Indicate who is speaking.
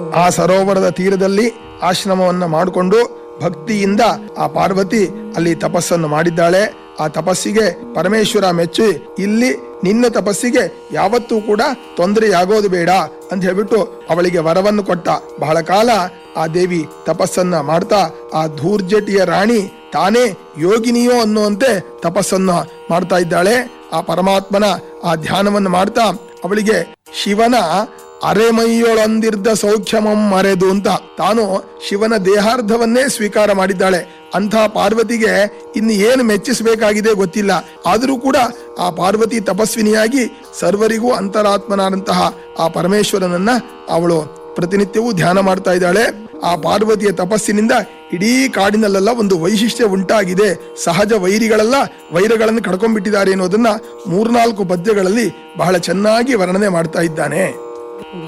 Speaker 1: ಆ ಸರೋವರದ ತೀರದಲ್ಲಿ ಆಶ್ರಮವನ್ನ ಮಾಡಿಕೊಂಡು ಭಕ್ತಿಯಿಂದ ಆ ಪಾರ್ವತಿ ಅಲ್ಲಿ ತಪಸ್ಸನ್ನು ಮಾಡಿದ್ದಾಳೆ ಆ ತಪಸ್ಸಿಗೆ ಪರಮೇಶ್ವರ ಮೆಚ್ಚಿ ಇಲ್ಲಿ ನಿನ್ನ ತಪಸ್ಸಿಗೆ ಯಾವತ್ತೂ ಕೂಡ ತೊಂದರೆಯಾಗೋದು ಬೇಡ ಅಂತ ಹೇಳ್ಬಿಟ್ಟು ಅವಳಿಗೆ ವರವನ್ನು ಕೊಟ್ಟ ಬಹಳ ಕಾಲ ಆ ದೇವಿ ತಪಸ್ಸನ್ನ ಮಾಡ್ತಾ ಆ ಧೂರ್ಜಟಿಯ ರಾಣಿ ತಾನೇ ಯೋಗಿನಿಯೋ ಅನ್ನುವಂತೆ ತಪಸ್ಸನ್ನ ಮಾಡ್ತಾ ಇದ್ದಾಳೆ ಆ ಪರಮಾತ್ಮನ ಆ ಧ್ಯಾನವನ್ನು ಮಾಡ್ತಾ ಅವಳಿಗೆ ಶಿವನ ಅರೆಮೈಯೊಳಂದಿರ್ದ ಸೌಖ್ಯಮಂ ಮರೆದು ಅಂತ ತಾನು ಶಿವನ ದೇಹಾರ್ಧವನ್ನೇ ಸ್ವೀಕಾರ ಮಾಡಿದ್ದಾಳೆ ಅಂಥ ಪಾರ್ವತಿಗೆ ಇನ್ನು ಏನು ಮೆಚ್ಚಿಸಬೇಕಾಗಿದೆ ಗೊತ್ತಿಲ್ಲ ಆದರೂ ಕೂಡ ಆ ಪಾರ್ವತಿ ತಪಸ್ವಿನಿಯಾಗಿ ಸರ್ವರಿಗೂ ಅಂತರಾತ್ಮನಾದಂತಹ ಆ ಪರಮೇಶ್ವರನನ್ನ ಅವಳು ಪ್ರತಿನಿತ್ಯವೂ ಧ್ಯಾನ ಮಾಡ್ತಾ ಇದ್ದಾಳೆ ಆ ಪಾರ್ವತಿಯ ತಪಸ್ಸಿನಿಂದ ಇಡೀ ಕಾಡಿನಲ್ಲೆಲ್ಲ ಒಂದು ವೈಶಿಷ್ಟ್ಯ ಉಂಟಾಗಿದೆ ಸಹಜ ವೈರಿಗಳೆಲ್ಲ ವೈರಗಳನ್ನು ಕಡ್ಕೊಂಡ್ಬಿಟ್ಟಿದ್ದಾರೆ ಅನ್ನೋದನ್ನ ಮೂರ್ನಾಲ್ಕು ಪದ್ಯಗಳಲ್ಲಿ ಬಹಳ ಚೆನ್ನಾಗಿ ವರ್ಣನೆ ಮಾಡ್ತಾ ಇದ್ದಾನೆ